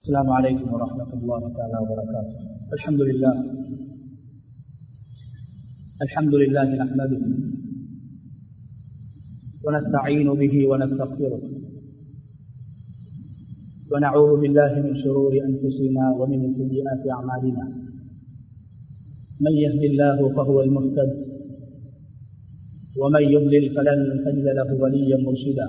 السلام عليكم ورحمة الله تعالى وبركاته الحمد لله الحمد لله نحمده ونستعين به ونستغفره ونعوذ بالله من شرور أنفسنا ومن سيئات أعمالنا من يهد الله فهو المهتد ومن يضلل فلن تجد له وليا مرشدا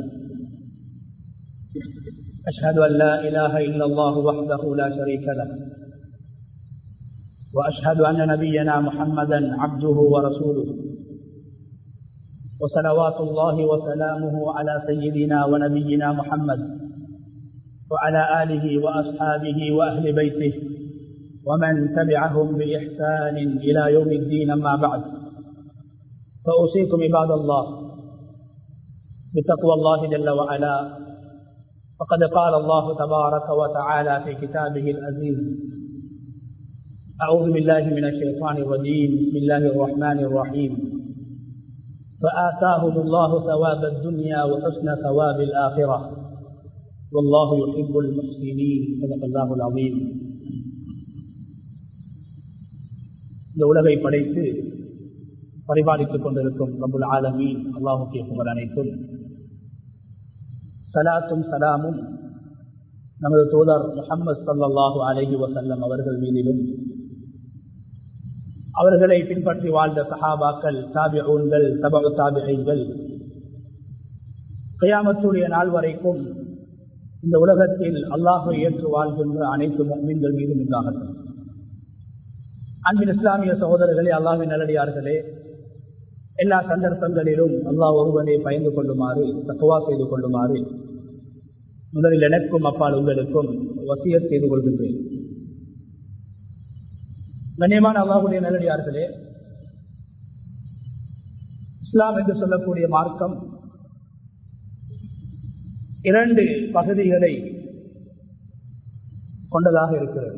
أشهد أن لا إله إلا الله وحده لا شريك له وأشهد أن نبينا محمدا عبده ورسوله وصلوات الله وسلامه على سيدنا ونبينا محمد وعلى آله وأصحابه وأهل بيته ومن تبعهم بإحسان إلى يوم الدين أما بعد فأوصيكم عباد الله بتقوى الله جل وعلا فقد قال الله تبارك وتعالى في كتابه العزيز أعوذ بالله من الشيطان الرجيم بسم الله الرحمن الرحيم فآتاهم الله ثواب الدنيا وحسن ثواب الآخرة والله يحب المحسنين صدق الله العظيم இந்த உலகை படைத்து பரிபாலித்துக் கொண்டிருக்கும் ரபுல் ஆலமீன் அல்லாஹுக்கிய புகழ் அனைத்தும் சலாத்தும் சலாமும் நமது தோழர் முகமது சல்லாஹூ அலஹி வசல்லம் அவர்கள் மீதிலும் அவர்களை பின்பற்றி வாழ்ந்த சஹாபாக்கள் தாபிஊன்கள் தபு தாபிகள் கயாமத்துடைய நாள் வரைக்கும் இந்த உலகத்தில் அல்லாஹை ஏற்று வாழ்கின்ற அனைத்து மீன்கள் மீதும் உண்டாகட்டும் அன்பின் இஸ்லாமிய சகோதரர்களே அல்லாஹின் நல்லடியார்களே எல்லா சந்தர்ப்பங்களிலும் அல்லாஹ் ஒருவனை பயந்து கொள்ளுமாறு தக்குவா செய்து கொள்ளுமாறு முதலில் எனக்கும் அப்பால் உங்களுக்கும் வசிய செய்து கொள்கின்றேன் கண்ணியமான அல்லாஹுடைய நல்லடியார்களே இஸ்லாம் என்று சொல்லக்கூடிய மார்க்கம் இரண்டு பகுதிகளை கொண்டதாக இருக்கிறது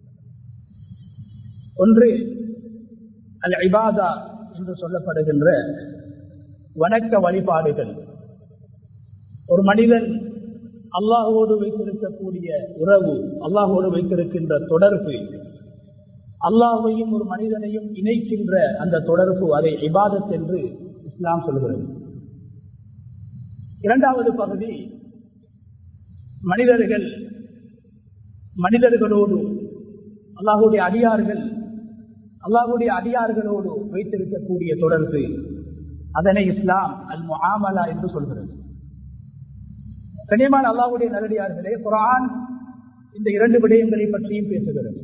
ஒன்று அல் ஐபாதா என்று சொல்லப்படுகின்ற வணக்க வழிபாடுகள் ஒரு மனிதன் அல்லாஹோடு வைத்திருக்கக்கூடிய உறவு அல்லாஹோடு வைத்திருக்கின்ற தொடர்பு அல்லாஹையும் ஒரு மனிதனையும் இணைக்கின்ற அந்த தொடர்பு அதை இபாதத் என்று இஸ்லாம் சொல்கிறது இரண்டாவது பகுதி மனிதர்கள் மனிதர்களோடு அல்லாஹுடைய அடியார்கள் அல்லாஹுடைய அடியார்களோடு வைத்திருக்கக்கூடிய தொடர்பு அதனை இஸ்லாம் அல் முஆமலா என்று சொல்கிறது கனியமான அல்லாஹுடைய நல்லடியார்களே குரான் இந்த இரண்டு விடயங்களை பற்றியும் பேசுகிறது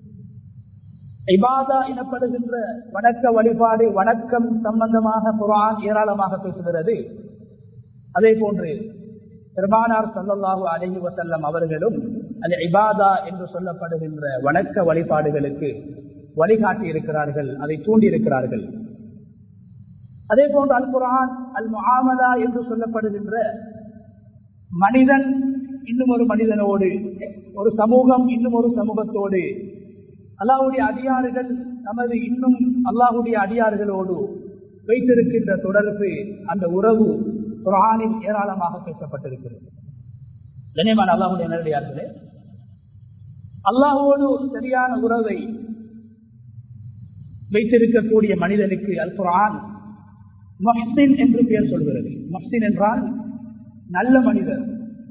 இபாதா எனப்படுகின்ற வணக்க வழிபாடு வணக்கம் சம்பந்தமாக குரான் ஏராளமாக பேசுகிறது அதே போன்று பெருமானார் சல்லல்லாஹு அலஹி வசல்லம் அவர்களும் அது இபாதா என்று சொல்லப்படுகின்ற வணக்க வழிபாடுகளுக்கு வழிகாட்டி இருக்கிறார்கள் அதை தூண்டி இருக்கிறார்கள் அதே போன்று அல் குரான் அல் முஆமலா என்று சொல்லப்படுகின்ற மனிதன் இன்னும் ஒரு மனிதனோடு ஒரு சமூகம் இன்னும் ஒரு சமூகத்தோடு அல்லாஹுடைய அடியாறுகள் நமது இன்னும் அல்லாஹுடைய அடியார்களோடு வைத்திருக்கின்ற தொடர்பு அந்த உறவு குரானில் ஏராளமாக பேசப்பட்டிருக்கிறது கனியமான அல்லாஹுடைய நேரடியார்களே அல்லாஹோடு சரியான உறவை வைத்திருக்கக்கூடிய மனிதனுக்கு அல் குரான் மஹ்சின் என்று பெயர் சொல்கிறது மஹ்சின் என்றால் நல்ல மனிதர்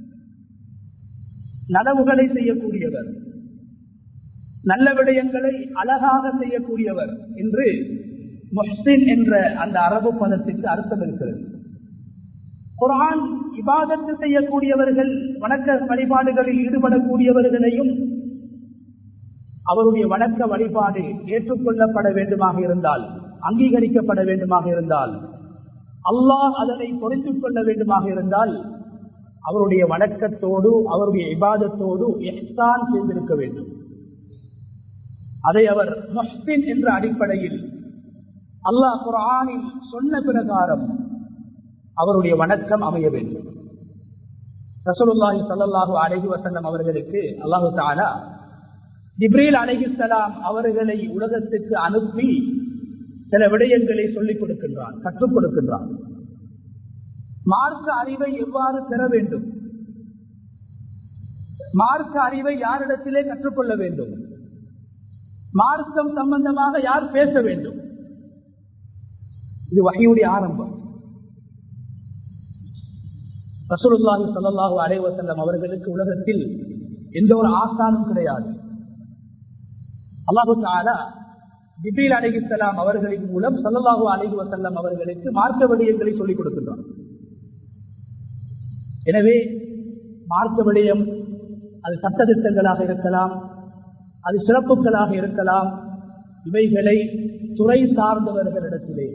நனவுகளை செய்யக்கூடியவர் நல்ல விடயங்களை அழகாக செய்யக்கூடியவர் என்று மொஹ்சின் என்ற அந்த அரபு பதத்திற்கு அர்த்தம் இருக்கிறது குரான் இபாதத்து செய்யக்கூடியவர்கள் வணக்க வழிபாடுகளில் ஈடுபடக்கூடியவர்களையும் அவருடைய வணக்க வழிபாடு ஏற்றுக்கொள்ளப்பட வேண்டுமாக இருந்தால் அங்கீகரிக்கப்பட வேண்டுமாக இருந்தால் அல்லாஹ் அதனை பொறித்துக் கொள்ள வேண்டுமாக இருந்தால் அவருடைய வணக்கத்தோடு அவருடைய இபாதத்தோடு எஹ்தான் செய்திருக்க வேண்டும் அதை அவர் மஸ்தின் என்ற அடிப்படையில் அல்லாஹ் குரானில் சொன்ன பிரகாரம் அவருடைய வணக்கம் அமைய வேண்டும் ரசூலுல்லாஹி ஸல்லல்லாஹு அலைஹி வஸல்லம் அவர்களுக்கு அல்லாஹு தஆலா ஜிப்ரீல் அலைஹிஸ்ஸலாம் அவர்களை உலகத்துக்கு அனுப்பி சில விடயங்களை சொல்லிக் கொடுக்கின்றான் கற்றுக் கொடுக்கின்றான் மார்க்க அறிவை எவ்வாறு பெற வேண்டும் மார்க்க அறிவை யாரிடத்திலே கற்றுக்கொள்ள வேண்டும் மார்க்கம் சம்பந்தமாக யார் பேச வேண்டும் இது வகையுடைய ஆரம்பம் ரசூலுல்லாஹி ஸல்லல்லாஹு அலைஹி வஸல்லம் அவர்களுக்கு உலகத்தில் எந்த ஒரு ஆசானும் கிடையாது அல்லாஹு தஆலா ஜிப்ரீல் அலைஹிஸ்ஸலாம் அவர்களின் மூலம் ஸல்லல்லாஹு அலைஹி வஸல்லம் அவர்களுக்கு மார்க்க விடயங்களை சொல்லிக் கொடுக்கின்றார் எனவே மார்க்க விடயம் அது சட்டத்திட்டங்களாக இருக்கலாம் அது சிறப்புகளாக இருக்கலாம் இவைகளை துறை சார்ந்தவர்களிடத்திலே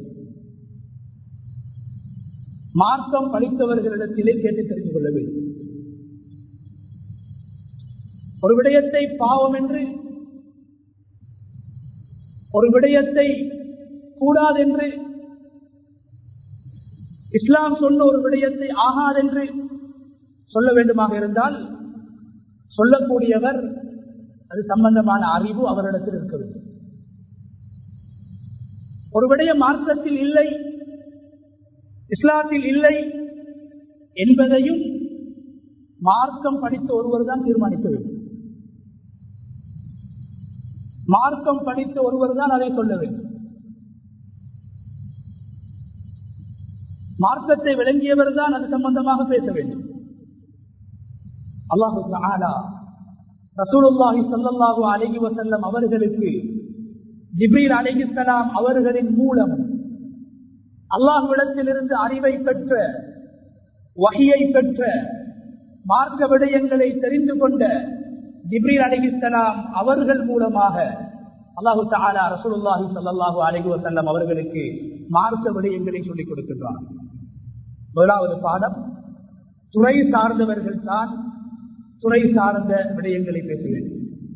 மார்க்கம் படித்தவர்களிடத்திலே கேட்டு தெரிந்து கொள்ள வேண்டும் ஒரு விடயத்தை பாவம் என்று ஒரு விடயத்தை கூடாதென்று இஸ்லாம் சொன்ன ஒரு விடயத்தை ஆகாதென்று சொல்ல வேண்டுமாக இருந்தால் சொல்லக்கூடியவர் அது சம்பந்தமான அறிவு அவரிடத்தில் இருக்க வேண்டும் ஒரு விடயம் மார்க்கத்தில் இல்லை இஸ்லாத்தில் இல்லை என்பதையும் மார்க்கம் படித்த ஒருவர் தான் தீர்மானிக்க வேண்டும் மார்க்கம் படித்த ஒருவர் தான் அதை சொல்ல வேண்டும் மார்க்கத்தை விளங்கியவர் தான் அது சம்பந்தமாக பேச வேண்டும் அல்லாஹு தஆலா ரசூலுல்லாஹி ஸல்லல்லாஹு அலைஹி வஸல்லம் அவர்களுக்கு ஜிப்ரீல் அலைஹிஸ்ஸலாம் அவர்களின் மூலம் அல்லாஹ்விடத்திலிருந்து அறிவை பெற்ற வகையை பெற்ற மார்க்க விடயங்களை தெரிந்து கொண்ட ஜிப்ரீல் அலைஹிஸ்ஸலாம் அவர்கள் மூலமாக அல்லாஹு தஆலா ரசூலுல்லாஹி ஸல்லல்லாஹு அலைஹி வஸல்லம் அவர்களுக்கு மார்க்க விடயங்களை சொல்லிக் கொடுக்கின்றார் முதலாவது பாடம் துறை சார்ந்தவர்கள் தான் துறை சார்ந்த விடயங்களை பேச வேண்டும்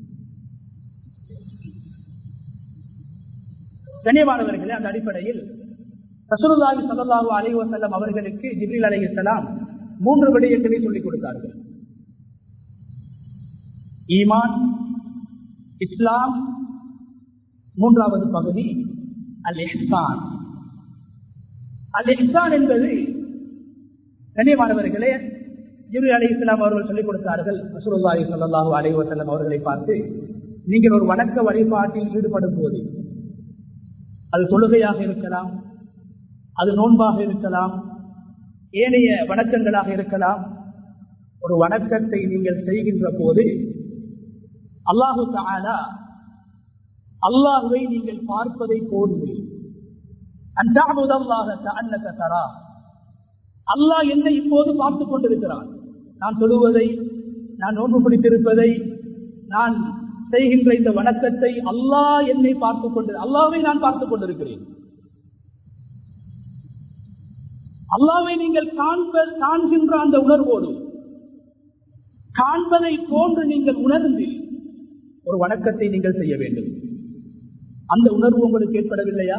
கண்ணியமானவர்களே அந்த அடிப்படையில் ரசூலுல்லாஹி ஸல்லல்லாஹு அலைஹி வஸல்லம் அவர்களுக்கு ஜிப்ரீல் அலைஹிஸ்ஸலாம் மூன்று விடயங்களை சொல்லிக் கொடுத்தார்கள் ஈமான் இஸ்லாம் மூன்றாவது பகுதி அல் இஹ்சான் அல் இஹ்சான் என்பது கண்ணியமானவர்களே ஜிப்ரி அலி இஸ்லாம் அவர்கள் சொல்லிக் கொடுத்தார்கள் ரசூலுல்லாஹி ஸல்லல்லாஹு அலைஹி வஸல்லம் அவர்களை பார்த்து நீங்கள் ஒரு வணக்க வழிபாட்டில் ஈடுபடும் போது அது தொழுகையாக இருக்கலாம் அது நோன்பாக இருக்கலாம் ஏனைய வணக்கங்களாக இருக்கலாம் ஒரு வணக்கத்தை நீங்கள் செய்கின்ற போது அல்லாஹு தஆலா அல்லாஹுவை நீங்கள் பார்ப்பதை போன்று அல்லாஹ் என்னை இப்போது பார்த்துக் கொண்டிருக்கிறான் நான் தொழுவதை நான் நோன்பு பிடித்திருப்பதை நான் செய்கின்ற இந்த வணக்கத்தை அல்லாஹ் என்னை பார்த்துக் கொண்டு அல்லாவை நான் பார்த்துக் கொண்டிருக்கிறேன் அல்லாவை நீங்கள் காண்ப காண்கின்ற அந்த உணர்வோடு காண்பதை போன்று நீங்கள் உணர்ந்து ஒரு வணக்கத்தை நீங்கள் செய்ய வேண்டும் அந்த உணர்வு உங்களுக்கு ஏற்படவில்லையா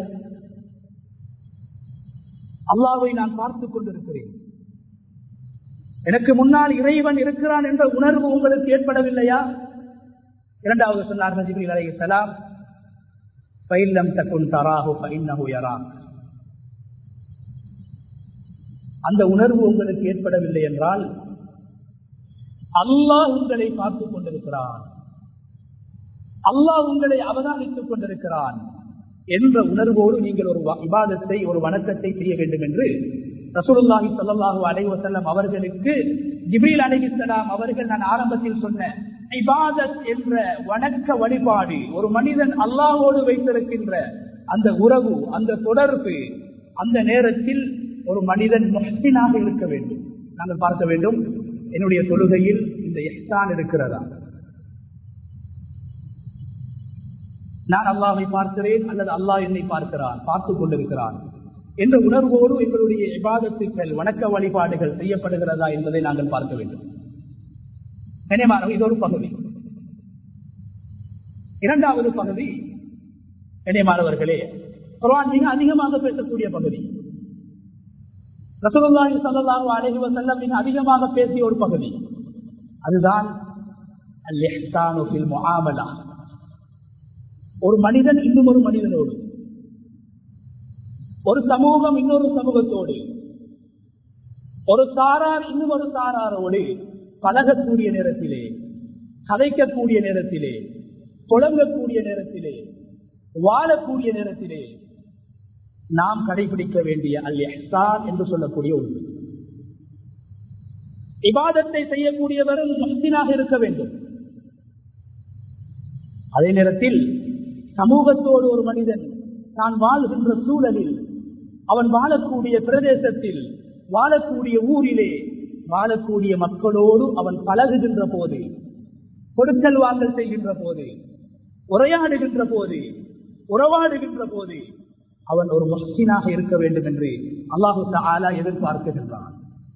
அல்லாவை நான் பார்த்துக் கொண்டிருக்கிறேன் எனக்கு முன்னால் இறைவன் இருக்கிறான் என்ற உணர்வு உங்களுக்கு ஏற்படவில்லையா இரண்டாவது சொன்னார்கள் ஜிபிரி அலை சலாம் பயிலம் தக்குன் தராகு பைன்னஹு யராக் அந்த உணர்வு உங்களுக்கு ஏற்படவில்லை என்றால் அல்லாஹ் உங்களை பார்த்துக் கொண்டிருக்கிறான் அல்லாஹ் உங்களை அவதானித்துக் கொண்டிருக்கிறான் என்ற உணர்வோடு நீங்கள் ஒரு விவாதத்தை ஒரு வணக்கத்தை செய்ய வேண்டும் என்று ரசூலுல்லாஹி ஸல்லல்லாஹு அலைஹி வஸல்லம் அவர்களுக்கு ஜிப்ரீல் அலைஹிஸ்ஸலாம் அவர்கள் நான் ஆரம்பத்தில் சொன்ன இபாதத் என்ற வணக்க வழிபாடு ஒரு மனிதன் அல்லாஹ்வோடு வைத்திருக்கின்ற அந்த உறவு அந்த தொடர்பு அந்த நேரத்தில் ஒரு மனிதன் முஹ்சினாக இருக்க வேண்டும் நாங்கள் பார்க்க வேண்டும் என்னுடைய தொழுகையில் இந்த இஹ்சான் இருக்கிறதா நான் அல்லாவை பார்க்கிறேன் அல்லது அல்லாஹ் என்னை பார்க்கிறான் பார்த்துக் கொண்டிருக்கிறான் என்ற உணர்வோடு எங்களுடைய விவாதத்துக்கள் வணக்க வழிபாடுகள் செய்யப்படுகிறதா என்பதை நாங்கள் பார்க்க வேண்டும் கனியமானவர்கள் இது ஒரு பகுதி இரண்டாவது பகுதி கனியமானவர்களே குர்ஆன் மிக அதிகமாக பேசக்கூடிய பகுதி ரசூலுல்லாஹி ஸல்லல்லாஹு அலைஹி வஸல்லம் மிக அதிகமாக பேசிய ஒரு பகுதி அதுதான் அல் இஹ்சானு ஃபில் முஆமலா ஒரு மனிதன் இன்னும் ஒரு மனிதனோடு ஒரு சமூகம் இன்னொரு சமூகத்தோடு ஒரு சாரார் இன்னும் ஒரு சாராரோடு பழகக்கூடிய நேரத்திலே கதைக்கக்கூடிய நேரத்திலே புழங்கக்கூடிய நேரத்திலே வாழக்கூடிய நேரத்திலே நாம் கடைபிடிக்க வேண்டிய அல் எஹ்சான் என்று சொல்லக்கூடிய ஒன்று இபாதத்தை செய்யக்கூடியவரும் முஸ்தினாக இருக்க வேண்டும் அதே நேரத்தில் சமூகத்தோடு ஒரு மனிதன் தான் வாழ்கின்ற சூழலில் அவன் வாழக்கூடிய பிரதேசத்தில் வாழக்கூடிய ஊரிலே வாழக்கூடிய மக்களோடு அவன் பழகுகின்ற போது கொடுக்கல் வாங்கல் செய்கின்ற போது உரையாடுகின்ற போது உறவாடுகின்ற போது அவன் ஒரு முஸ்லினாக இருக்க வேண்டும் என்று அல்லாஹு ஆலா எதிர்பார்க்கின்றான்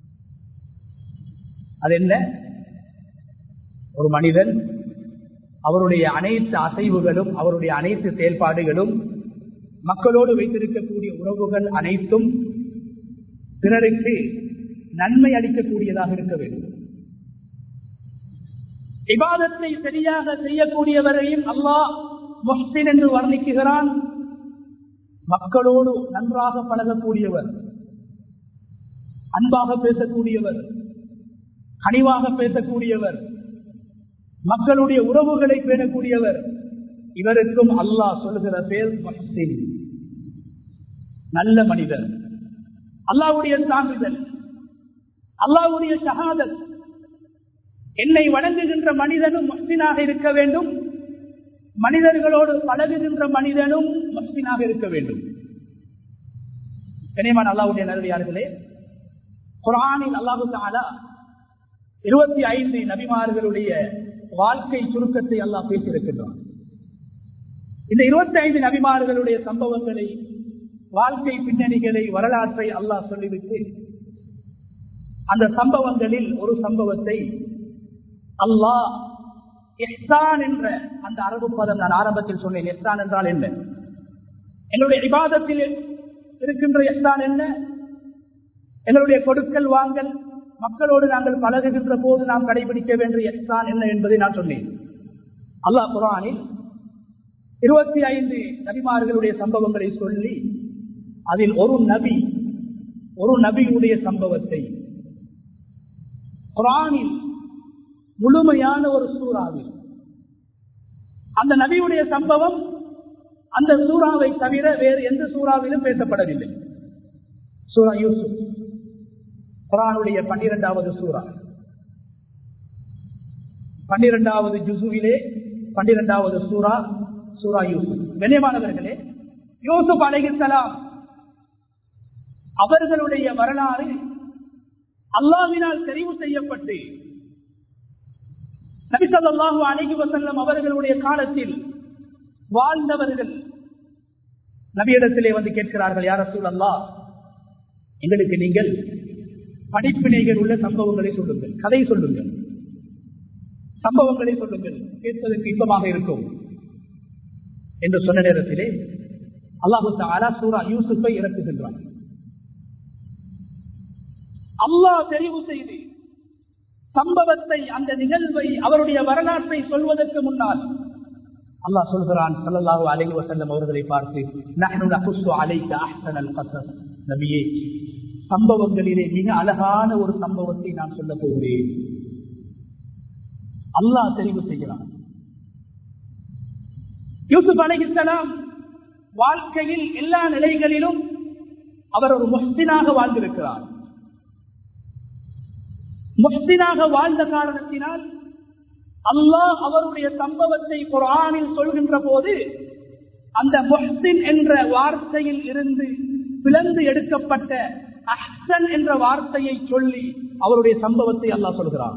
அது என்ன ஒரு மனிதன் அவருடைய அனைத்து அசைவுகளும் அவருடைய அனைத்து செயல்பாடுகளும் மக்களோடு வைத்திருக்கக்கூடிய உறவுகள் அனைத்தும் பிறருக்கு நன்மை அளிக்கக்கூடியதாக இருக்க வேண்டும் இபாதத்தை சரியாக செய்யக்கூடியவரையும் அல்லாஹ் முஹ்சின் என்று வர்ணிக்குகிறான் மக்களோடு நன்றாக பழகக்கூடியவர் அன்பாக பேசக்கூடியவர் கனிவாக பேசக்கூடியவர் மக்களுடைய உறவுகளை பேணக்கூடியவர் இவருக்கும் அல்லாஹ் சொல்லுகிற பேர் மஹ்சின் நல்ல மனிதர் அல்லாவுடைய சான்றிதழ் அல்லாவுடைய ஷஹாதத் என்னை வணங்குகின்ற மனிதனும் மஸ்தினாக இருக்க வேண்டும் மனிதர்களோடு பழகுகின்ற மனிதனும் மஸ்தினாக இருக்க வேண்டும் கனிமான் அல்லாவுடைய நல்லடியார்களே குரானில் அல்லாஹு தாலா இருபத்தி ஐந்து நபிமார்களுடைய வாழ்க்கை சுருக்கத்தை அல்லாஹ் பேசியிருக்கின்றான் இந்த இருபத்தி ஐந்து நபிமார்களுடைய சம்பவங்களை வாழ்க்கை பின்னணிகளை வரலாற்றை அல்லாஹ் சொல்லிவிட்டு அந்த சம்பவங்களில் ஒரு சம்பவத்தை அல்லாஹ் எஹ்சான் என்ற அந்த அரபு பதம் நான் ஆரம்பத்தில் சொன்னேன் எஹ்சான் என்றால் என்ன எங்களுடைய விவாதத்தில் இருக்கின்ற எஹ்சான் என்ன எங்களுடைய கொடுக்கல் வாங்கல் மக்களோடு நாங்கள் பழகுகின்ற போது நாம் கடைபிடிக்க வேண்டிய எஹ்சான் என்ன என்பதை நான் சொன்னேன் அல்லாஹ் குரானில் இருபத்தி ஐந்து நபிமார்களுடைய சம்பவங்களை சொல்லி அதில் ஒரு நபி ஒரு நபியுடைய சம்பவத்தை குரானில் முழுமையான ஒரு சூறாவில் அந்த நபியுடைய சம்பவம் அந்த சூறாவை தவிர வேறு எந்த சூறாவிலும் பேசப்படவில்லை சூரா யூசுப் குரானுடைய பன்னிரெண்டாவது சூறா பன்னிரெண்டாவது ஜுசுவிலே பன்னிரெண்டாவது சூரா சூரா யூசுப் கண்ணியமானவர்களே யூசுப் அலைஹிஸ்ஸலாம் அவர்களுடைய வரலாறு அல்லாவினால் தெரிவு செய்யப்பட்டு நபிசல்லாஹு அலைஹி வசல்லம் அவர்களுடைய காலத்தில் வாழ்ந்தவர்கள் நபியிடத்திலே வந்து கேட்கிறார்கள் யார சூழல்லா எங்களுக்கு நீங்கள் படிப்பினைகள் உள்ள சம்பவங்களை சொல்லுங்கள் கதை சொல்லுங்கள் சம்பவங்களை சொல்லுங்கள் கேட்பதற்கு இன்பமாக இருக்கும் என்று சொன்ன நேரத்திலே அல்லாஹு தாலா சூரா யூசுஃபை இறக்குகின்றார் அல்லாஹ் தெரிவு செய்து சம்பவத்தை அந்த நிகழ்வை அவருடைய வரலாற்றை சொல்வதற்கு முன்னால் அல்லாஹ் சொல்கிறான் சல்லல்லாஹு அலைஹி வஸல்லம் அவர்களை பார்த்து நஹ்னு நகுஸ்ஸு அலைக அஹ்ஸனல் கஸஸ் நபியே சம்பவங்களிலே மிக அழகான ஒரு சம்பவத்தை நான் சொல்ல போகிறேன் அல்லாஹ் தெரிவு செய்கிறான் யூசுப் அலைஹிஸ்ஸலாம் வாழ்க்கையில் எல்லா நிலைகளிலும் அவர் ஒரு முஸ்தினாக வாழ்ந்திருக்கிறார் முஸ்தினாக வாழ்ந்த காரணத்தினால் அல்லாஹ் அவருடைய சம்பவத்தை குரானில் சொல்கின்ற போது அந்த முஹ்சின் என்ற வார்த்தையில் இருந்து பிளந்து எடுக்கப்பட்ட அஹ்சன் என்ற வார்த்தையை சொல்லி அவருடைய சம்பவத்தை அல்லாஹ் சொல்கிறார்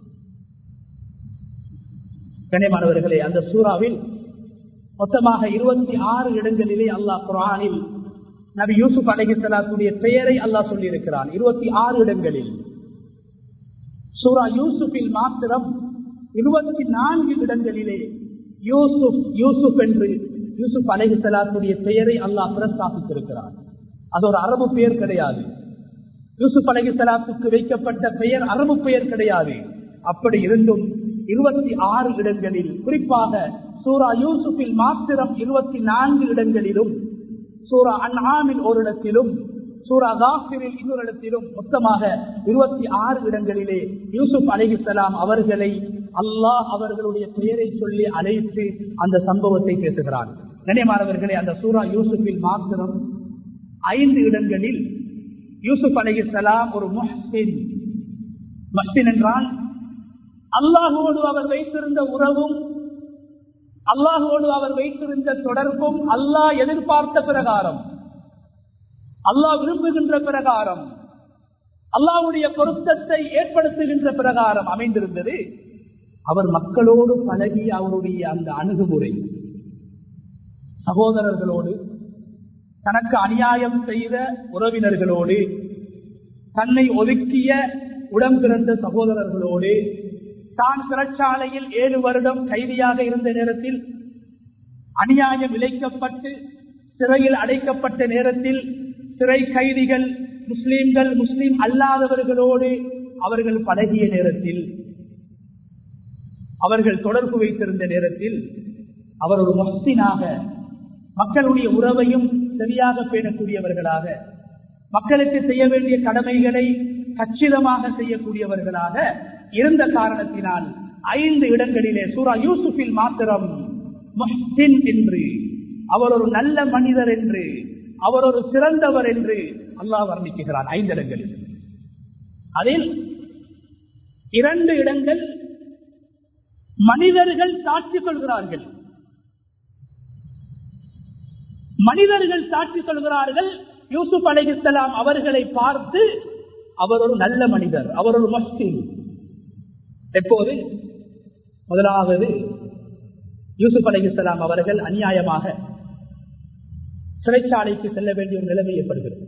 கண்ணியமானவர்களே அந்த சூறாவில் மொத்தமாக இருபத்தி ஆறு இடங்களிலே அல்லாஹ் குரானில் நபி யூசுப் அலைஹிஸ்லாத்துடைய பெயரை அல்லாஹ் சொல்லி இருக்கிறான் இருபத்தி ஆறு இடங்களில் சூரா யூசுஃபில் மாத்திரம் இருபத்தி நான்கு இடங்களிலே யூசுப் யூசுப் என்று யூசுப் அலைஹிஸ்லாத்துடைய பெயரை அல்லாஹ் பிரஸ்தாபித்திருக்கிறார் அது ஒரு அரபு பெயர் கிடையாது யூசுப் அலைஹிஸ்லாத்துக்கு வைக்கப்பட்ட பெயர் அரபு பெயர் கிடையாது அப்படி இருந்தும் இருபத்தி ஆறு இடங்களில் குறிப்பாக சூரா யூசுஃபில் மாத்திரம் இருபத்தி நான்கு இடங்களிலும் சூரா அன்ஆமில் ஒரு இடத்திலும் சூரா காஃபிரில் இன்னொரு இடத்திலும் மொத்தமாக இருபத்தி ஆறு இடங்களிலே யூசுப் அலிஹிசலாம் அவர்களை அல்லாஹ் அவர்களுடைய பெயரை சொல்லி அழைத்து அந்த சம்பவத்தை பேசுகிறார் நினைமானவர்களே அந்த சூரா யூசுஃபில் மாத்திரம் ஐந்து இடங்களில் யூசுப் அலிஹிசலாம் ஒரு முஹ்சின் மஹ்சின் என்றால் அல்லாஹோடு அவர் வைத்திருந்த உறவும் அல்லாஹோடு அவர் வைத்திருந்த தொடர்பும் அல்லாஹ் எதிர்பார்த்த பிரகாரம் அல்லாஹ் விரும்புகின்ற பிரகாரம் அல்லாவுடைய பொருத்தத்தை ஏற்படுத்துகின்ற பிரகாரம் அமைந்திருந்தது அவர் மக்களோடு பழகிய அவருடைய அந்த அணுகுமுறை சகோதரர்களோடு தனக்கு அநியாயம் செய்த உறவினர்களோடு தன்னை ஒதுக்கிய உடம் பிறந்த சகோதரர்களோடு தான் சிறைச்சாலையில் ஏழு வருடம் கைதியாக இருந்த நேரத்தில் அநியாயம் இழைக்கப்பட்டு சிறையில் அடைக்கப்பட்ட நேரத்தில் சிறை கைதிகள் முஸ்லீம்கள் முஸ்லீம் அல்லாதவர்களோடு அவர்கள் பழகிய நேரத்தில் அவர்கள் தொடர்பு வைத்திருந்த நேரத்தில் அவர் ஒரு மஸ்தினாக மக்களுடைய உறவையும் சரியாக பேணக்கூடியவர்களாக மக்களுக்கு செய்ய வேண்டிய கடமைகளை கச்சிதமாக செய்யக்கூடியவர்களாக இருந்த காரணத்தினால் ஐந்து இடங்களிலே சூரா யூசுஃபில் மாத்திரம் முஹ்சின் என்று அவர் ஒரு நல்ல மனிதர் என்று அவர் ஒரு சிறந்தவர் என்று அல்லாஹ் வர்ணிக்குகிறார் ஐந்து இடங்களில் அதில் இரண்டு இடங்கள் மனிதர்கள் சாட்சி சொல்கிறார்கள் மனிதர்கள் சாட்சி சொல்கிறார்கள் யூசுப் அலைஹிஸ்லாம் அவர்களை பார்த்து அவர் ஒரு நல்ல மனிதர் அவர் ஒரு மஸ்தின் எப்போது முதலாவது யூசுப் அலைஹிஸ்லாம் அவர்கள் அநியாயமாக சிறைச்சாலைக்கு செல்ல வேண்டிய ஒரு நிலைமை ஏற்படுகிறது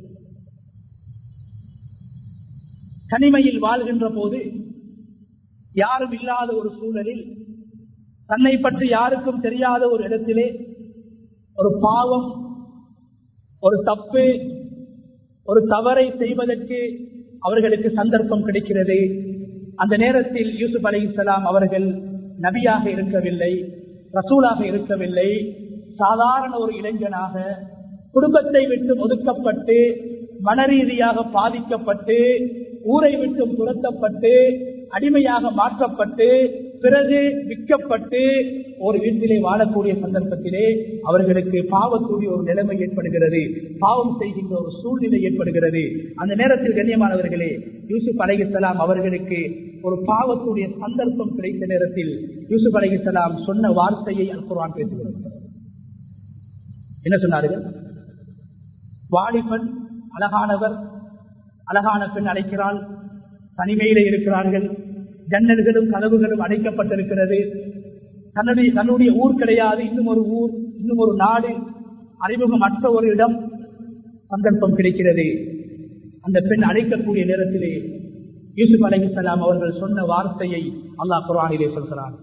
தனிமையில் வாழ்கின்ற போது யாரும் இல்லாத ஒரு சூழலில் தன்னை பற்றி யாருக்கும் தெரியாத ஒரு இடத்திலே ஒரு பாவம் ஒரு தப்பு ஒரு தவறை செய்வதற்கு அவர்களுக்கு சந்தர்ப்பம் கிடைக்கிறது அந்த நேரத்தில் யூசுப் அலி இஸ்லாம் அவர்கள் நபியாக இருக்கவில்லை ரசூலாக இருக்கவில்லை சாதாரண ஒரு இளைஞனாக குடும்பத்தை விட்டு ஒதுக்கப்பட்டு மனரீதியாக பாதிக்கப்பட்டு ஊரை விட்டு துரத்தப்பட்டு அடிமையாக மாற்றப்பட்டு பிறகு விற்கப்பட்டு ஒரு வீட்டிலே வாழக்கூடிய சந்தர்ப்பத்திலே அவர்களுக்கு பாவக்கூடிய ஒரு நிலைமை ஏற்படுகிறது பாவம் செய்கின்ற ஒரு சூழ்நிலை ஏற்படுகிறது அந்த நேரத்தில் கண்ணியமானவர்களே யூசுப் அலைகிசலாம் அவர்களுக்கு ஒரு பாவத்துடைய சந்தர்ப்பம் கிடைத்த நேரத்தில் யூசுப் அலைகிசலாம் சொன்ன வார்த்தையை அல்குர்வான் பேசுகிறது என்ன சொன்னார்கள் வாலிபன் அழகானவர் அழகான பெண் அழைக்கிறாள் தனிமையில இருக்கிறார்கள் ஜன்னல்களும் கதவுகளும் அடைக்கப்பட்டிருக்கிறது தன்னுடைய தன்னுடைய ஊர் கிடையாது இன்னும் ஒரு ஊர் இன்னும் ஒரு நாடு அறிமுகமற்ற ஒரு இடம் சந்தர்ப்பம் கிடைக்கிறது அந்த பெண் அழைக்கக்கூடிய நேரத்திலே யூசுப் அலைஹிஸ்லாம் அவர்கள் சொன்ன வார்த்தையை அல்லாஹ் குரானிலே சொல்கிறார்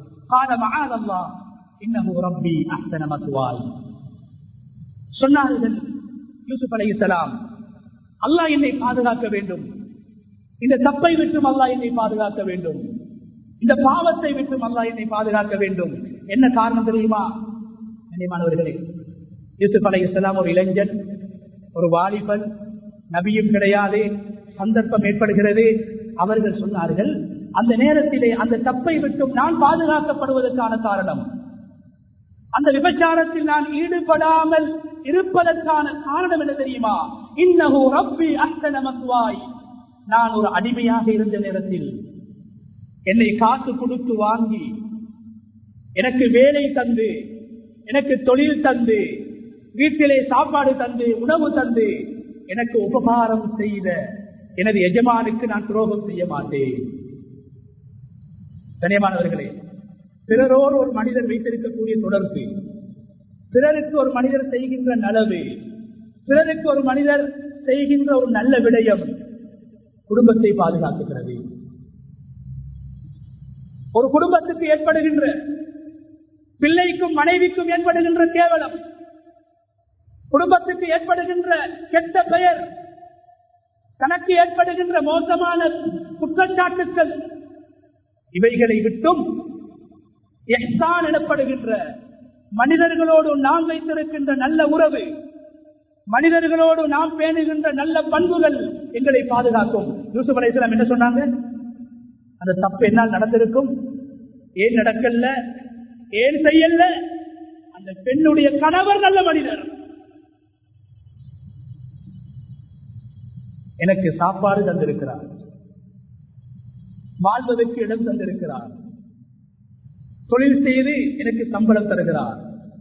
சொன்னார்கள் யூசுப் அலைஹிஸ்லாம் அல்லாஹ் என்னை பாதுகாக்க வேண்டும் இந்த தப்பை விட்டும் அல்லாஹ் என்னை பாதுகாக்க வேண்டும் இந்த பாவத்தை விட்டும் அல்லாஹ் என்னை பாதுகாக்க வேண்டும் என்ன காரணம் தெரியுமா கண்ணியமானவர்களே யூசுப் அலை இஸ்லாம் ஒரு இளைஞன் ஒரு வாலிபன் நபியும் கிடையாது சந்தர்ப்பம் ஏற்படுகிறது அவர்கள் சொன்னார்கள் அந்த நேரத்திலே அந்த தப்பை விட்டும் நான் பாதுகாக்கப்படுவதற்கான காரணம் அந்த விபச்சாரத்தில் நான் ஈடுபடாமல் இருப்பதற்கான காரணம் என்ன தெரியுமா இன்னஹு ரப்பி அஹ்சன மத்வாய் நான் ஒரு அடிமையாக இருந்த நேரத்தில் என்னை காசு கொடுத்து வாங்கி எனக்கு வேலை தந்து எனக்கு தொழில் தந்து வீட்டிலே சாப்பாடு தந்து உணவு தந்து எனக்கு உபகாரம் செய்த எனது எஜமானுக்கு நான் துரோகம் செய்ய மாட்டேன் கனியமானவர்களே பிறரோடு ஒரு மனிதர் வைத்திருக்கக்கூடிய தொடர்பு பிறருக்கு ஒரு மனிதர் செய்கின்ற நலவு பிறருக்கு ஒரு மனிதர் செய்கின்ற ஒரு நல்ல விடயம் குடும்பத்தை பாதுகாக்குகிறது ஒரு குடும்பத்துக்கு ஏற்படுகின்ற பிள்ளைக்கும் மனைவிக்கும் ஏற்படுகின்ற கேவலம் குடும்பத்துக்கு ஏற்படுகின்ற கெட்ட பெயர் தனக்கு ஏற்படுகின்ற மோசமான குற்றச்சாட்டுக்கள் இவைகளை விட்டும் எஹ்சான் எனப்படுகின்ற மனிதர்களோடு நாம் வைத்திருக்கின்ற நல்ல உறவு மனிதர்களோடு நாம் பேணுகின்ற நல்ல பண்புகள் எங்களை பாதுகாக்கும் யூசுப் அலைஹிஸ்ஸலாம் என்ன சொன்னாங்க அந்த தப்பு என்னால் நடந்திருக்கும் ஏன் நடக்கல ஏன் செய்யல அந்த பெண்ணுடைய கணவர் நல்ல மனிதர் எனக்கு சாப்பாடு தந்திருக்கிறார் வாழ்வதற்கு இடம் தந்திருக்கிறார் தொழில் செய்து எனக்கு சம்பளம் தருகிறார்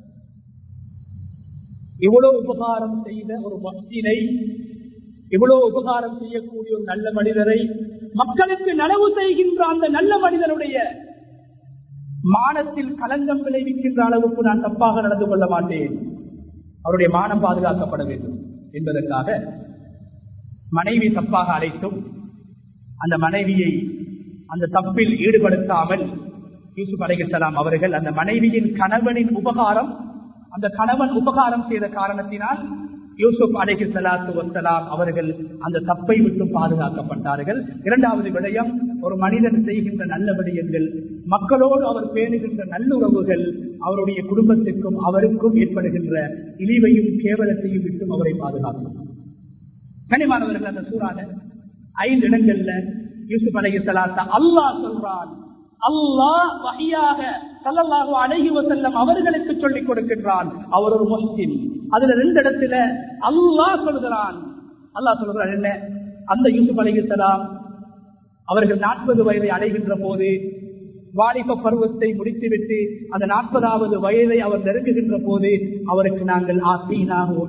இவ்வளவு உபகாரம் செய்த ஒரு மஸ்தினை இவ்வளவு உபகாரம் செய்யக்கூடிய ஒரு நல்ல மனிதரை மக்களுக்கு நனவு செய்கின்ற அந்த நல்ல மனிதனுடைய மானத்தில் களங்கம் விளைவிக்கின்ற அளவுக்கு நான் தப்பாக நடந்து கொள்ள மாட்டேன் அவருடைய மானம் பாதுகாக்கப்பட வேண்டும் என்பதற்காக மனைவி தப்பாக அழைத்தும் அந்த மனைவியை அந்த தப்பில் ஈடுபடுத்தாமல் யூசுப் அலைஹிஸ்ஸலாம் அவர்கள் அந்த மனைவியின் கணவனின் உபகாரம் அந்த கணவன் உபகாரம் செய்த காரணத்தினால் யூசுப் அலைஹி சலாத்து வசலாம் அவர்கள் அந்த தப்பை விட்டு பாதுகாக்கப்பட்டார்கள் இரண்டாவது விடயம் ஒரு மனிதன் செய்கின்ற நல்ல விடயங்கள் மக்களோடு அவர் பேணுகின்ற நல்லுறவுகள் அவருடைய குடும்பத்திற்கும் அவருக்கும் ஏற்படுகின்ற இழிவையும் கேவலத்தையும் விட்டும் அவரை பாதுகாக்கும் கனிமானவர்கள் அந்த சூறான ஐந்து இடங்கள்ல யூசுப் அலைஹி சலாத்தா அல்லாஹ் சொல்றான் அல்லாஹ் வகையாக சல்லல்லாஹு அலைஹி வஸல்லம் அவர்களுக்கு சொல்லிக் கொடுக்கின்றான் அவர் ஒரு முஸ்லிம் அதுல ரெண்டு இடத்துல அல்லாஹ் சொல்கிறான் அல்லாஹ் சொல்கிறான் என்ன அந்த யூசுப் அலைஹிஸ்ஸலாம் அவர்கள் நாற்பது வயதை அடைகின்ற போது வாலிப பருவத்தை முடித்துவிட்டு அந்த நாற்பதாவது வயதை அவர் நெருங்குகின்ற போது அவருக்கு நாங்கள் ஆசீனாகோ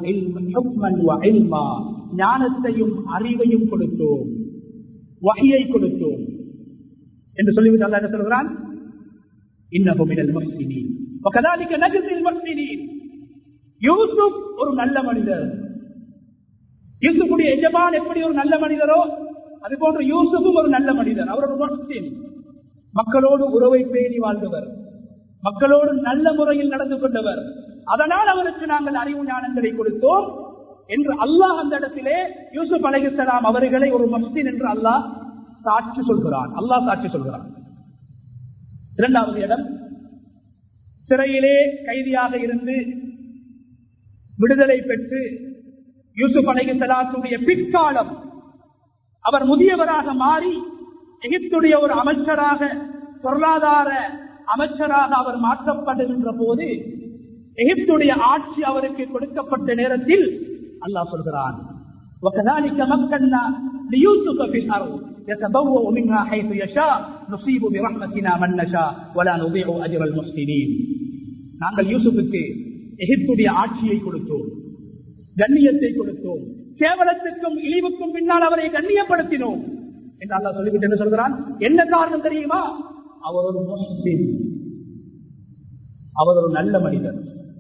ஞானத்தையும் அறிவையும் கொடுத்தோம் வகையை கொடுத்தோம் என்று சொல்லிவிட்டு அல்லா என்ன சொல்கிறான் இன்னமும் மினல் முஹ்சினீன் وكذلك نجزي المحسنين யூசுப் ஒரு நல்ல மனிதர் யூசுஃபுடைய எஜமான் எப்படி ஒரு நல்ல மனிதரோ அது போன்று யூசுஃபும் ஒரு நல்ல மனிதர் அவர் ஒரு முஸ்லிம் மக்களோடு உறவை பேணி வாழ்ந்தவர் மக்களோடு நல்ல முறையில் நடந்து கொண்டவர் அதனால் அவருக்கு நாங்கள் அறிவு ஞானங்களை கொடுத்தோம் என்று அல்லாஹ் அந்த இடத்திலே யூசுப் அலைஹிஸ்ஸலாம் அவர்களை ஒரு மஸ்தின் என்று அல்லாஹ் சாட்சி சொல்கிறான் அல்லாஹ் சாட்சி சொல்கிறான் இரண்டாவது இடம் சிறையிலே கைதியாக இருந்து விடுதலை பெற்று யூசுப் அலைஹி சலாத்துடைய பிற்காலம் அவர் முதியவராக மாறி எகிப்துடைய ஒரு அமைச்சராக பொருளாதார அமைச்சராக அவர் மாற்றப்படுகின்ற போது எகிப்துடைய ஆட்சி அவருக்கு கொடுக்கப்பட்ட நேரத்தில் அல்லாஹ் சொல்கிறான் وكذلك مكنا ليوسف في الارض يتبوأ منها حيث يشاء نصيب برحمتنا من نشاء ولا نضيع اجر المحسنين நாங்கள் யூசுஃபுக்கு எகிப்துடைய ஆட்சியை கொடுத்தோம் கண்ணியத்தை கொடுத்தோம் கேவலத்துக்கும் இழிவுக்கும் பின்னால் அவரை கண்ணியப்படுத்தினோம் என்று அல்லா சொல்லிவிட்டு என்ன சொல்கிறான் என்ன காரணம் தெரியுமா அவர் ஒரு முஸ்லிம் அவர் ஒரு நல்ல மனிதர்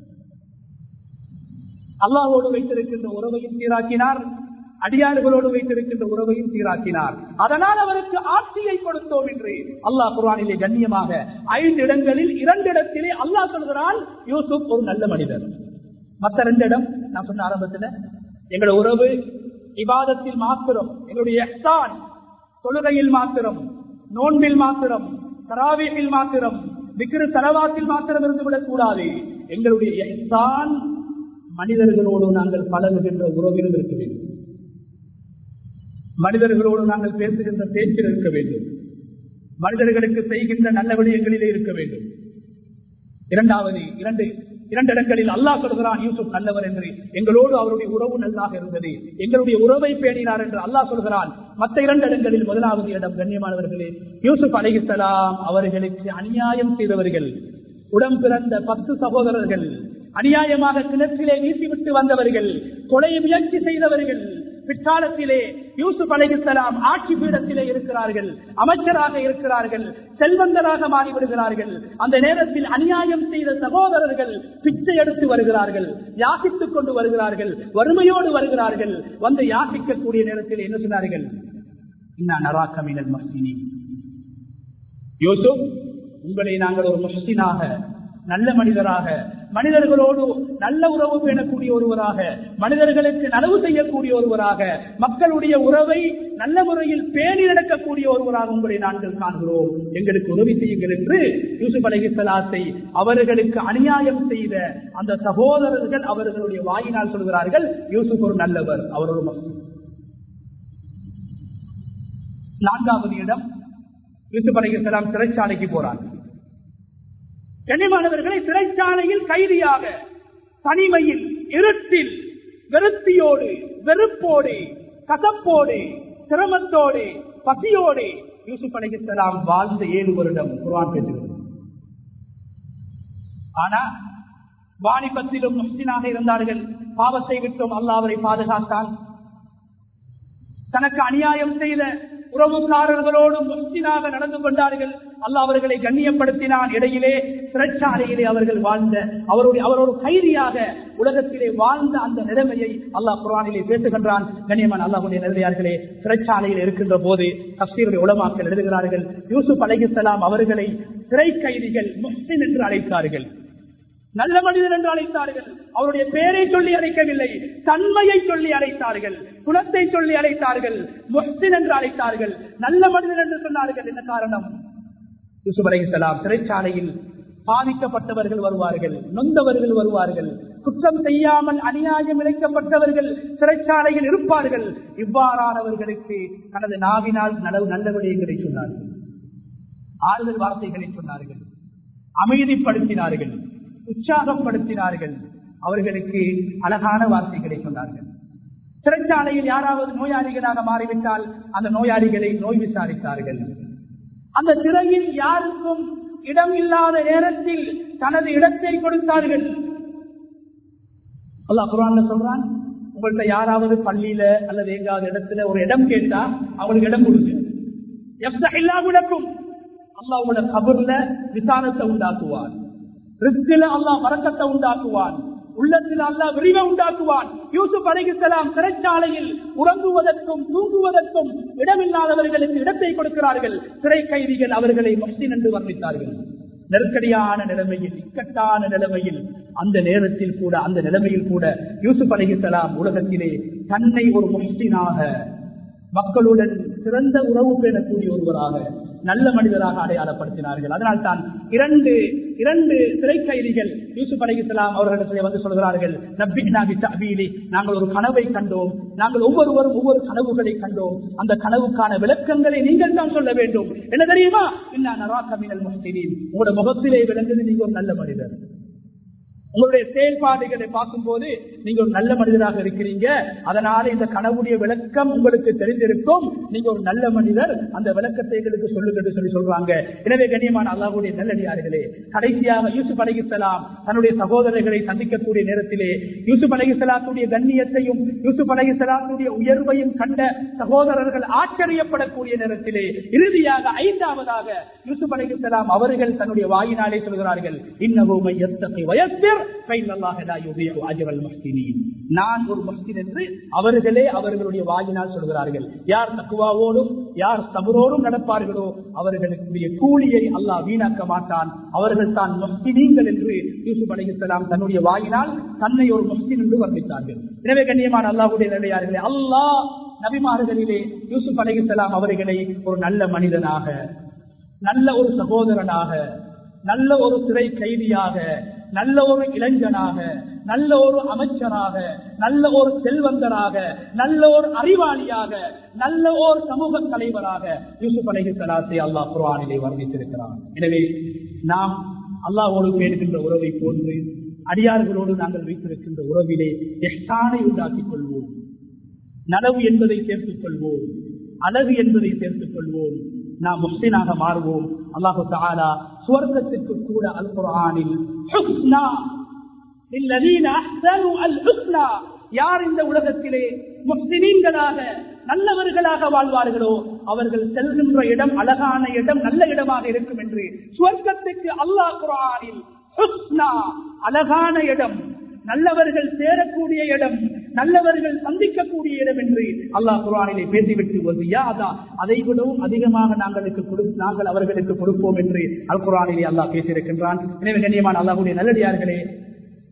அல்லாஹோடு வைத்திருக்கின்ற உறவையும் சீராக்கினார் அடியாறுகளோடு வைத்திருக்கின்ற உறவையும் சீராக்கினார் அதனால் அவருக்கு ஆட்சியை கொடுத்தோம் என்று அல்லாஹ் குரானிலே கண்ணியமாக ஐந்து இடங்களில் இரண்டு இடத்திலே அல்லாஹ் சொல்கிறான் யூசுப் ஒரு நல்ல மனிதர் மற்ற ரெண்டு இடம் நான் சொன்ன ஆரம்பத்தில் எங்களோட உறவு விவாதத்தில் மாத்திரம் எங்களுடைய எஹ்சான் தொழுகையில் மாத்திரம் நோன்பில் மாத்திரம் தராவியில் மாத்திரம் விக்கிரு தலவாத்தில் மாத்திரம் இருந்துவிடக் கூடாது எங்களுடைய எஹ்சான் மனிதர்களோடு நாங்கள் பழகுகின்ற உறவிலும் இருக்க வேண்டும் மனிதர்களோடு நாங்கள் பேசுகின்ற பேச்சில் இருக்க வேண்டும் மனிதர்களுக்கு செய்கின்ற நல்ல விடயங்களிலே இருக்க வேண்டும் இரண்டாவது இரண்டு இரண்டு இடங்களில் அல்லாஹ் சொல்கிறான் யூசுப் நல்லவர் என்று எங்களோடு அவருடைய உறவு நல்லாக இருந்தது எங்களுடைய உறவை பேணினார் என்று அல்லாஹ் சொல்கிறான் மற்ற இரண்டு இடங்களில் முதலாவது இடம் கண்ணியமானவர்களே யூசுப் அலிஹலாம் அவர்களுக்கு அநியாயம் செய்தவர்கள் உடம் பிறந்த பத்து சகோதரர்கள் அநியாயமாக கிணற்றிலே வீசிவிட்டு வந்தவர்கள் கொலை முயற்சி செய்தவர்கள் பிற்காலத்திலே யூசுப் அலைஹிஸ்லாம் ஆட்சி பீடத்திலே இருக்கிறார்கள் அமைச்சராக இருக்கிறார்கள் செல்வந்தராக மாறிவிடுகிறார்கள் அந்த நேரத்தில் அநியாயம் செய்த சகோதரர்கள் பிச்சை எடுத்து வருகிறார்கள் யாசித்துக் கொண்டு வருகிறார்கள் வறுமையோடு வருகிறார்கள் வந்து யாசிக்கக்கூடிய நேரத்தில் என்ன சொன்னார்கள் நராக்கமினல் மஸ்தினி யூசுப் உங்களை நாங்கள் ஒரு முஸ்தினாக நல்ல மனிதராக மனிதர்களோடு நல்ல உறவு பேணக்கூடிய ஒருவராக மனிதர்களுக்கு நனவு செய்யக்கூடிய ஒருவராக மக்களுடைய உறவை நல்ல முறையில் பேணி நடக்கக்கூடிய ஒருவராக உங்களை நாங்கள் காண்கிறோம் எங்களுக்கு உதவி செய்யுங்கள் என்று யூசுப் அலஹிசலாத்தை அவர்களுக்கு அநியாயம் செய்த அந்த சகோதரர்கள் அவர்களுடைய வாயினால் சொல்கிறார்கள் யூசுப் ஒரு நல்லவர் அவர் ஒரு மக்கள் நான்காவது இடம் யூசுப் அலிகலாம் சிறைச்சாலைக்கு போறாங்க கனிமானவர்களை சிறைச்சாலையில் கைதியாக தனிமையில் இருட்டில் வெறுத்தியோடு வெறுப்போடு கசப்போடு சிரமத்தோடு பசியோடு யூசுப் அலிகலாம் வாழ்ந்த ஏழு வருடம் குர்ஆன் பேசுகிறது ஆனா வாணிபத்திலும் முஸ்லினாக இருந்தார்கள் பாவத்தை விட்டும் அல்லாஹ் அவரை பாதுகாத்தான் தனக்கு அநியாயம் செய்த உறவுக்காரர்களோடு முஸ்லினாக நடந்து கொண்டார்கள் அல்லாஹ் அவர்களை கண்ணியப்படுத்தினான் இடையிலே சிறைச்சாலையிலே அவர்கள் வாழ்ந்த அவருடைய அவரோடு கைதியாக உலகத்திலே வாழ்ந்த அந்த நிலைமையை அல்லாஹ் குரானிலே பேசுகின்றான் கண்ணியமான அல்லாஹுடைய நிலையார்களே சிறைச்சாலையில் இருக்கின்ற போது தப்சீருடைய உலமாக்கள் எழுதுகிறார்கள் யூசுப் அலைஹிஸ்ஸலாம் அவர்களை சிறை கைதிகள் முஸ்லிம் என்று அழைத்தார்கள் நல்ல மனிதன் என்று அழைத்தார்கள் அவருடைய பெயரை சொல்லி அழைக்கவில்லை தன்மையை சொல்லி அழைத்தார்கள் குணத்தை சொல்லி அழைத்தார்கள் முஸ்லிம் என்று அழைத்தார்கள் நல்ல மனிதன் என்று சொன்னார்கள் என்ன காரணம் யூசுப் அலைஹிஸ்ஸலாம் சிறைச்சாலையில் பாதிக்கப்பட்டவர்கள் வருவார்கள் நொந்தவர்கள் வருவார்கள் குற்றம் செய்யாமல் அநியாயம் இழைக்கப்பட்டவர்கள் சிறைச்சாலையில் இருப்பார்கள் இவ்வாறானவர்களுக்கு தனது நாவினால் நலவு நல்ல விடயங்களை சொன்னார்கள் ஆறுதல் வார்த்தைகளை சொன்னார்கள் அமைதிப்படுத்தினார்கள் உற்சாகப்படுத்தினார்கள் அவர்களுக்கு அழகான வார்த்தைகளை சொன்னார்கள் சிறைச்சாலையில் யாராவது நோயாளிகளாக மாறிவிட்டால் அந்த நோயாளிகளை நோய் விசாரித்தார்கள் அந்த சிறையில் யாருக்கும் இடம் இல்லாத நேரத்தில் தனது இடத்தை கொடுத்தார்கள் அல்லா குரான் சொல்றான் உங்கள்கிட்ட யாராவது பள்ளியில அல்லது எங்காவது இடத்துல ஒரு இடம் கேட்டா அவங்களுக்கு இடம் கொடுங்க இல்லாவிடக்கும் அல்லாவோட கபர்ல விசாரத்தை உண்டாக்குவான் ரிஸ்கில அல்லாஹ் வரக்கத்தை உண்டாக்குவான் உள்ளத்தில் அல்லாஹ் விரிவை உண்டாக்குவான் யூசுப் அலிகலாம் சிறைச்சாலையில் உறங்குவதற்கும் தூங்குவதற்கும் இடமில்லாதவர்களுக்கு இடத்தை கொடுக்கிறார்கள் சிறை கைதிகள் அவர்களை முஸ்லிம் என்று வர்ணித்தார்கள் நெருக்கடியான நிலைமையில் இக்கட்டான நிலைமையில் அந்த நேரத்தில் கூட அந்த நிலைமையில் கூட யூசுப் அலிகலாம் உலகத்திலே தன்னை ஒரு முஸ்லினாக மக்களுடன் சிறந்த உறவு பேணக்கூடிய ஒருவராக நல்ல மனிதராக அடையாளப்படுத்தினார்கள் அதனால் தான் இரண்டு இரண்டு சிறை கைதிகள் யூசுப் அலிகலாம் அவர்களிடத்தில் வந்து சொல்கிறார்கள் நபிநாபி நாங்கள் ஒரு கனவை கண்டோம் நாங்கள் ஒவ்வொருவரும் ஒவ்வொரு கனவுகளை கண்டோம் அந்த கனவுக்கான விளக்கங்களை நீங்கள் தான் சொல்ல வேண்டும் என்ன தெரியுமா என்ன நராக்கமினல் முஸ்லிம் உங்களோட முகத்திலே விளங்குது நீங்க ஒரு நல்ல மனிதர் உங்களுடைய செயல்பாடுகளை பார்க்கும் போது நீங்க ஒரு நல்ல மனிதராக இருக்கிறீங்க அதனால இந்த கனவுடைய விளக்கம் உங்களுக்கு தெரிந்திருக்கும் நீங்க ஒரு நல்ல மனிதர் அந்த விளக்கத்தை எங்களுக்கு சொல்லுங்க சொல்லி சொல்றாங்க எனவே கண்ணியமான அல்லாஹுடைய நல்லடியார்களே கடைசியாக யூசுப் அலிகலாம் தன்னுடைய சகோதரர்களை சந்திக்கக்கூடிய நேரத்திலே யூசுப் அலிகலாத்துடைய கண்ணியத்தையும் யூசுப் அலிகலாத்துடைய உயர்வையும் கண்ட சகோதரர்கள் ஆச்சரியப்படக்கூடிய நேரத்திலே இறுதியாக ஐந்தாவதாக யூசுப் அலிகலாம் அவர்கள் தன்னுடைய வாயினாலே சொல்கிறார்கள் இன்னமும் வயசர் நான் ஒரு மஸ்தின் என்று அவர்களே அவர்களுடைய வாயினால் சொல்கிறார்கள் யார் தக்குவாவோடும் யார் சபரோடும் நடப்பார்களோ அவர்களுடைய கூலியை அல்லாஹ் வீணாக்க மாட்டான் அவர்கள் தான் மஸ்தினீங்கள் என்று யூசுப் அலிகலாம் தன்னுடைய வாயினால் தன்னை ஒரு மஸ்தின் என்று வர்ணித்தார்கள் எனவே கண்ணியமான அல்லாஹுடைய நிலையார்களே அல்லாஹ் நபிமார்களிலே யூசுப் அலிகலாம் அவர்களை ஒரு நல்ல மனிதனாக நல்ல ஒரு சகோதரனாக நல்ல ஒரு சிறை கைதியாக நல்ல ஒரு இளைஞனாக நல்ல ஒரு அமைச்சராக நல்ல ஒரு செல்வந்தராக நல்ல ஒரு அறிவாளியாக நல்ல ஒரு சமூக தலைவராக யூசுப் அலஹி சலாத்தை அல்லாஹ் குர்ஆனிலே வர்ணித்திருக்கிறார் எனவே நாம் அல்லாஹோடு பேணுகின்ற உறவை போன்று அடியார்களோடு நாங்கள் வைத்திருக்கின்ற உறவிலே எஷ்டானை உண்டாக்கிக் கொள்வோம் நனவு என்பதை சேர்த்துக் கொள்வோம் அழகு என்பதை சேர்த்துக் கொள்வோம் நாம் முஸ்லினாக மாறுவோம் அல்லாஹு தாலா சுவர்க்கத்திற்கு கூட அல் குரானில் யார் இந்த உலகத்திலே முஸ்லிமீன்களாக நல்லவர்களாக வாழ்வார்களோ அவர்கள் செல்கின்ற இடம் அழகான இடம் நல்ல இடமாக இருக்கும் என்று சுவர்க்கத்துக்கு அல்லாஹ் குரானில் அழகான இடம் நல்லவர்கள் சேரக்கூடிய இடம் நல்லவர்கள் சந்திக்கக்கூடிய இடம் என்று அல்லாஹ் குரானிலே பேசிவிட்டு வந்து யாதா அதை விடவும் அதிகமாக நாங்களுக்கு கொடு நாங்கள் அவர்களுக்கு கொடுப்போம் என்று அல் குரானிலே அல்லாஹ் பேசியிருக்கின்றான் எனவே கண்ணியமான அல்லாஹுடைய நல்லடியார்களே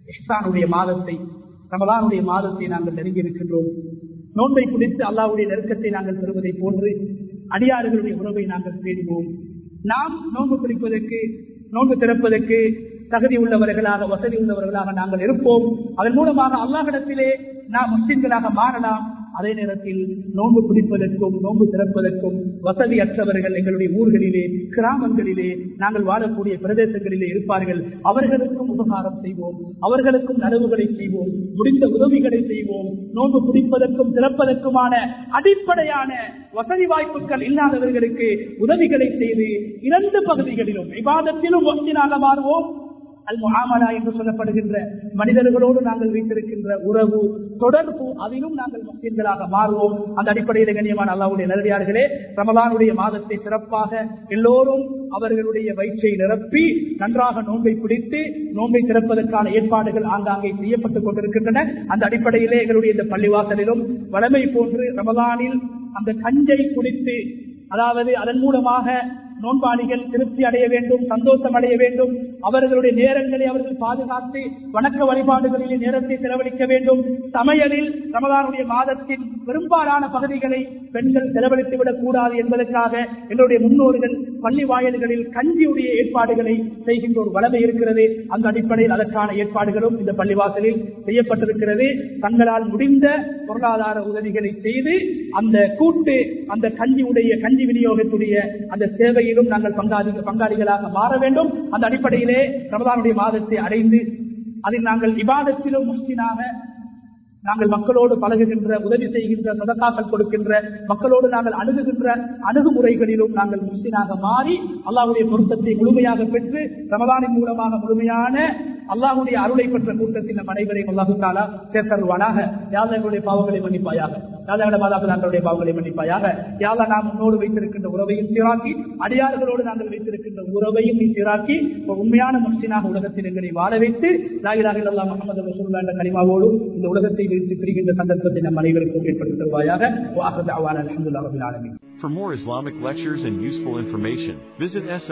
இஸ்லானுடைய மாதத்தை ரமலானுடைய மாதத்தை நாங்கள் நெருங்கி இருக்கின்றோம் நோன்பை பிடித்து அல்லாவுடைய நெருக்கத்தை நாங்கள் பெறுவதை போன்று அடியாறுகளுடைய உறவை நாங்கள் தேடிவோம் நாம் நோன்பு பிடிப்பதற்கு நோன்பு திறப்பதற்கு தகுதி உள்ளவர்களாக வசதி உள்ளவர்களாக நாங்கள் இருப்போம் அதன் மூலமாக அல்லாஹிடத்திலே நாம் முஸ்லிம்களாக மாறலாம் அதே நேரத்தில் நோன்பு பிடிப்பதற்கும் நோன்பு திறப்பதற்கும் வசதியற்றவர்கள் எங்களுடைய ஊர்களிலே கிராமங்களிலே நாங்கள் வாழக்கூடிய பிரதேசங்களிலே இருப்பார்கள் அவர்களுக்கும் உபகாரம் செய்வோம் அவர்களுக்கும் நனவுகளை செய்வோம் முடிந்த உதவிகளை செய்வோம் நோன்பு பிடிப்பதற்கும் திறப்பதற்குமான அடிப்படையான வசதி வாய்ப்புகள் இல்லாதவர்களுக்கு உதவிகளை செய்து இரண்டு பகுதிகளிலும் விவாதத்திலும் ஒன்றினாக மாறுவோம் அல் முகாமலா என்று சொல்லப்படுகின்ற மனிதர்களோடு நாங்கள் வைத்திருக்கின்ற உறவு தொடர்பு அதிலும் நாங்கள் முஸ்லிம்களாக மாறுவோம் அந்த அடிப்படையில் கண்ணியமான அல்லாவுடைய நல்லடியார்களே ரமலானுடைய மாதத்தை சிறப்பாக எல்லோரும் அவர்களுடைய வயிற்றை நிரப்பி நன்றாக நோன்பை பிடித்து நோன்பை திறப்பதற்கான ஏற்பாடுகள் ஆங்காங்கே செய்யப்பட்டுக் கொண்டிருக்கின்றன அந்த அடிப்படையிலே எங்களுடைய இந்த பள்ளிவாசலிலும் வளமை போன்று ரமலானில் அந்த கஞ்சை குடித்து அதாவது அதன் மூலமாக நோன்பாளிகள் திருப்தி அடைய வேண்டும் சந்தோஷம் அடைய வேண்டும் அவர்களுடைய நேரங்களை அவர்கள் பாதுகாத்து வணக்க வழிபாடுகளிலே நேரத்தை செலவழிக்க வேண்டும் சமையலில் ரமதானுடைய மாதத்தின் பெரும்பாலான பகுதிகளை பெண்கள் செலவழித்து விடக் கூடாது என்பதற்காக என்னுடைய முன்னோர்கள் பள்ளி வாயில்களில் கஞ்சியுடைய ஏற்பாடுகளை செய்கின்ற ஒரு வளமை இருக்கிறது அந்த அடிப்படையில் அதற்கான ஏற்பாடுகளும் இந்த பள்ளிவாசலில் செய்யப்பட்டிருக்கிறது தங்களால் முடிந்த பொருளாதார உதவிகளை செய்து அந்த கூட்டு அந்த கஞ்சியுடைய கஞ்சி விநியோகத்துடைய அந்த சேவையிலும் நாங்கள் பங்காளி பங்காளிகளாக மாற வேண்டும் அந்த அடிப்படையிலே ரமதானுடைய மாதத்தை அடைந்து அதில் நாங்கள் விவாதத்திலும் முஸ்லினாக நாங்கள் மக்களோடு பழகுகின்ற உதவி செய்கின்ற சதக்காக்கள் கொடுக்கின்ற மக்களோடு நாங்கள் அணுகுகின்ற அணுகுமுறைகளிலும் நாங்கள் முஸ்லினாக மாறி அல்லாஹுடைய பொருத்தத்தை முழுமையாக பெற்று ரமதானின் மூலமாக முழுமையான அல்லாஹுடைய அருளை பெற்ற கூட்டத்தில் நம் அனைவரையும் அல்லாஹு தாலா சேர்த்தருவானாக யாழ் எங்களுடைய பாவங்களை மன்னிப்பாயாக யாழ் மாதாபிதாக்களுடைய பாவங்களை மன்னிப்பாயாக யாழ நாம் முன்னோடு வைத்திருக்கின்ற உறவையும் சீராக்கி அடியார்களோடு நாங்கள் வைத்திருக்கின்ற உறவையும் நீ சீராக்கி ஒரு உண்மையான முஸ்லினாக உலகத்தில் எங்களை வாழ வைத்து லாயிலாக அல்லா முகமது ரசூல்லா என்ற கனிமாவோடு இந்த உலகத்தை வைத்து பிரிகின்ற சந்தர்ப்பத்தை நம் அனைவருக்கும் ஏற்படுத்தி தருவாயாக அலமதுல்லாஹின் For more Islamic lectures and useful information, visit